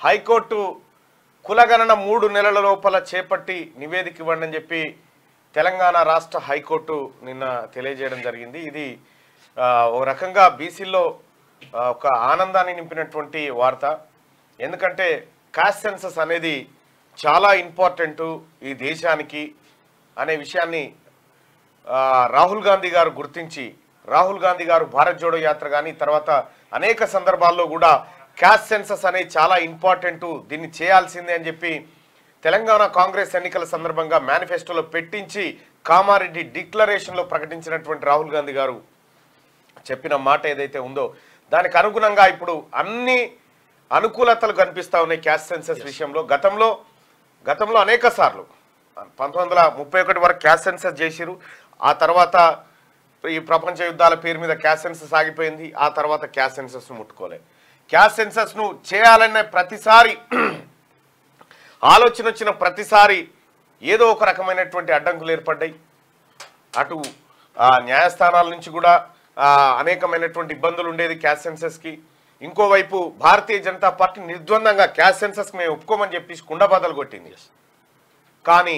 High court కులగణన మూడు నెలల లోపల చేపట్టి నివేదిక ఇవ్వండి అని చెప్పి తెలంగాణ రాష్ట్ర హైకోర్టు నిన్న తెలియజేయడం జరిగింది ఇది ఆ, ఒక రకంగా బీసీల్లో ఒక ఆనందాన్ని నింపినటువంటి వార్త ఎందుకంటే కాస్ట్ సెన్సస్ అనేది చాలా ఇంపార్టెంట్ ఈ దేశానికి అనే విషయాన్ని ఆ, రాహుల్ గాంధీ గారు గుర్తించి రాహుల్ గాంధీ గారు భారత్ జోడో యాత్ర కానీ తర్వాత అనేక సందర్భాల్లో కూడా క్యాస్ట్ సెన్సస్ అనేది చాలా ఇంపార్టెంట్ దీన్ని చేయాల్సిందే అని చెప్పి తెలంగాణ కాంగ్రెస్ ఎన్నికల సందర్భంగా మేనిఫెస్టోలో పెట్టించి కామారెడ్డి డిక్లరేషన్లో ప్రకటించినటువంటి రాహుల్ గాంధీ గారు చెప్పిన మాట ఏదైతే ఉందో దానికి అనుగుణంగా ఇప్పుడు అన్ని అనుకూలతలు కనిపిస్తా ఉన్నాయి క్యాస్ట్ సెన్సస్ విషయంలో గతంలో గతంలో అనేక సార్లు పంతొమ్మిది వందల ముప్పై ఒకటి వరకు క్యాస్ట్ సెన్సస్ చేసిరు ఆ తర్వాత ఈ ప్రపంచ యుద్ధాల పేరు మీద క్యాస్ట్ సెన్సస్ ఆగిపోయింది ఆ తర్వాత క్యాస్ట్ సెన్సస్ను ముట్టుకోలే క్యాస్ట్ సెన్సస్ను చేయాలనే ప్రతిసారి ఆలోచన వచ్చిన ప్రతిసారి ఏదో ఒక రకమైనటువంటి అడ్డంకులు ఏర్పడ్డాయి అటు ఆ, న్యాయస్థానాల నుంచి కూడా ఆ, అనేకమైనటువంటి ఇబ్బందులు ఉండేది క్యాష్ సెన్సెస్కి ఇంకోవైపు భారతీయ జనతా పార్టీ నిర్ద్వందంగా క్యాష్ సెన్సెస్ మేము ఒప్పుకోమని చెప్పేసి కుండబాదలు కొట్టింది కానీ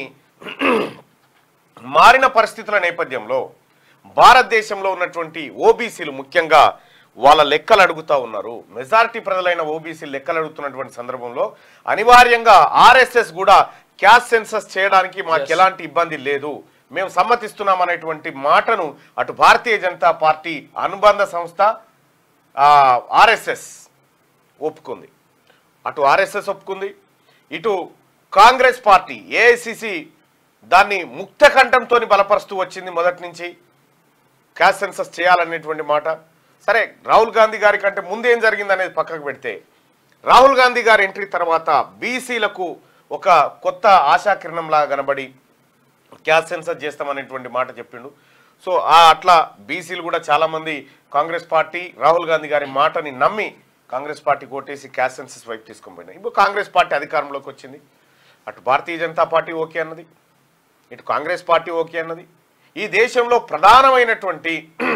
మారిన పరిస్థితుల నేపథ్యంలో భారతదేశంలో ఉన్నటువంటి ఓబీసీలు ముఖ్యంగా వాళ్ళ లెక్కలు అడుగుతా ఉన్నారు మెజారిటీ ప్రజలైన ఓబీసీ లెక్కలు అడుగుతున్నటువంటి సందర్భంలో అనివార్యంగా ఆర్ఎస్ఎస్ కూడా క్యాష్ సెన్సస్ చేయడానికి మాకు ఎలాంటి ఇబ్బంది లేదు మేము సమ్మతిస్తున్నాం అనేటువంటి మాటను అటు భారతీయ జనతా పార్టీ అనుబంధ సంస్థ ఆర్ఎస్ఎస్ ఒప్పుకుంది అటు ఆర్ఎస్ఎస్ ఒప్పుకుంది ఇటు కాంగ్రెస్ పార్టీ ఏఐసిసి దాన్ని ముక్త కంఠంతో బలపరుస్తూ వచ్చింది మొదటి నుంచి క్యాష్ సెన్సస్ చేయాలనేటువంటి మాట సరే రాహుల్ గాంధీ గారి కంటే ముందు ఏం జరిగింది అనేది పక్కకు పెడితే రాహుల్ గాంధీ గారి ఎంట్రీ తర్వాత బీసీలకు ఒక కొత్త ఆశాకిరణంలాగా కనబడి క్యాష్ సెన్సస్ చేస్తామనేటువంటి మాట చెప్పిండు సో ఆ అట్లా బీసీలు కూడా చాలామంది కాంగ్రెస్ పార్టీ రాహుల్ గాంధీ గారి మాటని నమ్మి కాంగ్రెస్ పార్టీ కోటేసి క్యాష్ సెన్సస్ వైపు తీసుకొని పోయినాయి ఇప్పుడు కాంగ్రెస్ పార్టీ అధికారంలోకి వచ్చింది అటు భారతీయ జనతా పార్టీ ఓకే అన్నది ఇటు కాంగ్రెస్ పార్టీ ఓకే అన్నది ఈ దేశంలో ప్రధానమైనటువంటి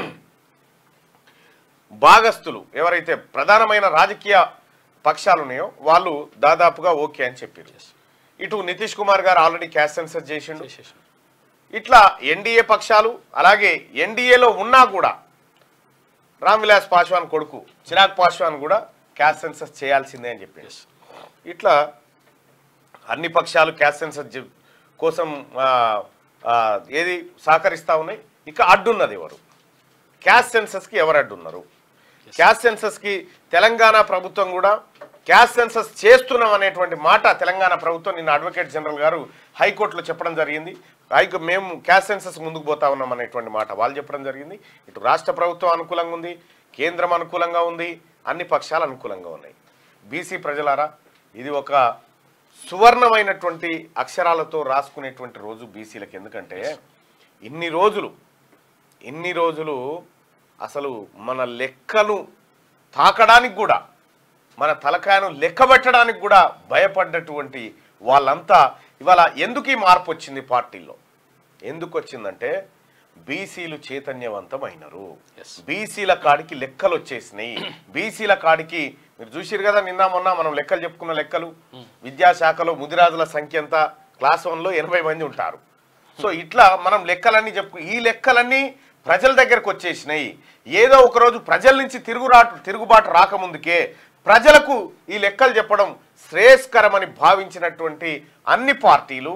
భాగస్తులు ఎవరైతే ప్రధానమైన రాజకీయ పక్షాలు ఉన్నాయో వాళ్ళు దాదాపుగా ఓకే అని చెప్పారు ఇటు నితీష్ కుమార్ గారు ఆల్రెడీ క్యాష్ సెన్సస్ చేసిండు ఇట్లా ఎన్డీఏ పక్షాలు అలాగే ఎన్డీఏలో ఉన్నా కూడా రామ్ విలాస్ పాశ్వాన్ కొడుకు చిరాగ్ పాశ్వాన్ కూడా క్యాష్ సెన్సస్ చేయాల్సిందే అని చెప్పారు ఇట్లా అన్ని పక్షాలు క్యాష్ సెన్సస్ జ- కోసం ఆ, ఆ, ఏది సహకరిస్తా ఉన్నాయి ఇక అడ్డున్నది ఎవరు క్యాష్ సెన్సస్కి ఎవరు అడ్డున్నారు క్యాష్ సెన్సస్కి తెలంగాణ ప్రభుత్వం కూడా క్యాష్ సెన్సస్ చేస్తున్నాం అనేటువంటి మాట తెలంగాణ ప్రభుత్వం నిన్న అడ్వకేట్ జనరల్ గారు హైకోర్టులో చెప్పడం జరిగింది హైకో మేము క్యాష్ సెన్సస్ ముందుకు పోతా ఉన్నాం అనేటువంటి మాట వాళ్ళు చెప్పడం జరిగింది ఇటు రాష్ట్ర ప్రభుత్వం అనుకూలంగా ఉంది కేంద్రం అనుకూలంగా ఉంది అన్ని పక్షాలు అనుకూలంగా ఉన్నాయి బీసీ ప్రజలారా ఇది ఒక సువర్ణమైనటువంటి అక్షరాలతో రాసుకునేటువంటి రోజు బీసీలకు ఎందుకంటే ఇన్ని రోజులు ఇన్ని రోజులు అసలు మన లెక్కను తాకడానికి కూడా మన తలకాయను లెక్క పెట్టడానికి కూడా భయపడ్డటువంటి వాళ్ళంతా ఇవాళ ఎందుకు ఈ మార్పు వచ్చింది పార్టీలో ఎందుకు వచ్చిందంటే బీసీలు చైతన్యవంతమైనరు బీసీల కాడికి లెక్కలు వచ్చేసినాయి బీసీల కాడికి మీరు చూసిరు కదా నిన్న మొన్న మనం లెక్కలు చెప్పుకున్న లెక్కలు విద్యాశాఖలో ముదిరాజుల సంఖ్య ఎంత క్లాస్ వన్లో ఎనభై మంది ఉంటారు సో ఇట్లా మనం లెక్కలన్నీ చెప్పుకు ఈ లెక్కలన్నీ ప్రజల దగ్గరకు వచ్చేసినాయి ఏదో ఒక రోజు ప్రజల నుంచి తిరుగురాటు తిరుగుబాటు రాకముందుకే ప్రజలకు ఈ లెక్కలు చెప్పడం శ్రేయస్కరమని భావించినటువంటి అన్ని పార్టీలు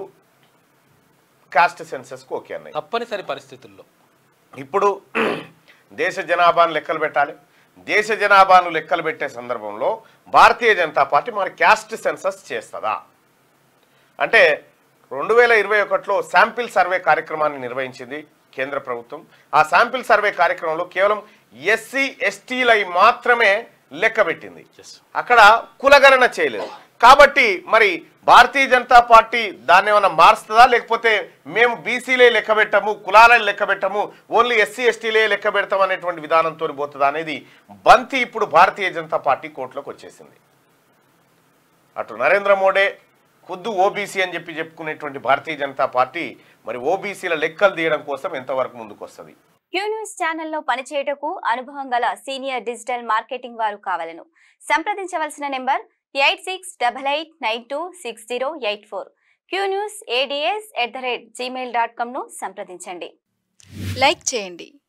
కాస్ట్ సెన్సస్కు ఓకే అన్నాయి తప్పనిసరి పరిస్థితుల్లో ఇప్పుడు దేశ జనాభాను లెక్కలు పెట్టాలి దేశ జనాభాను లెక్కలు పెట్టే సందర్భంలో భారతీయ జనతా పార్టీ మరి క్యాస్ట్ సెన్సస్ చేస్తుందా అంటే రెండు వేల ఇరవై ఒకటిలో శాంపిల్ సర్వే కార్యక్రమాన్ని నిర్వహించింది కేంద్ర ప్రభుత్వం ఆ శాంపిల్ సర్వే కార్యక్రమంలో కేవలం ఎస్సీ ఎస్టీలై మాత్రమే లెక్క పెట్టింది Yes. అక్కడ కులగణన చేయలేదు కాబట్టి మరి భారతీయ జనతా పార్టీ దాన్ని ఏమైనా మారుస్తుందా లేకపోతే మేము బీసీలే లెక్క పెట్టము కులాలే లెక్క పెట్టము ఓన్లీ ఎస్సీ ఎస్టీలే లెక్క పెడతాం అనేటువంటి విధానంతో పోతుందా అనేది బంతి ఇప్పుడు భారతీయ జనతా పార్టీ కోర్టులోకి వచ్చేసింది అటు నరేంద్ర మోడీ ఖుద్దు ఓబీసీ అని చెప్పి చెప్పుకునేటువంటి భారతీయ జనతా పార్టీ మరి ఓబీసీల లెక్కలు తీయడం కోసం ఎంతవరకు ముందుకు వస్తుంది క్యూ న్యూస్ ఛానల్లో పనిచేయటకు అనుభవం గల సీనియర్ డిజిటల్ మార్కెటింగ్ వారు కావాలను సంప్రదించవలసిన number eight six double eight nine two six zero eight four Q news ads at the rate Gmail dot కామ్ను సంప్రదించండి లైక్ చేయండి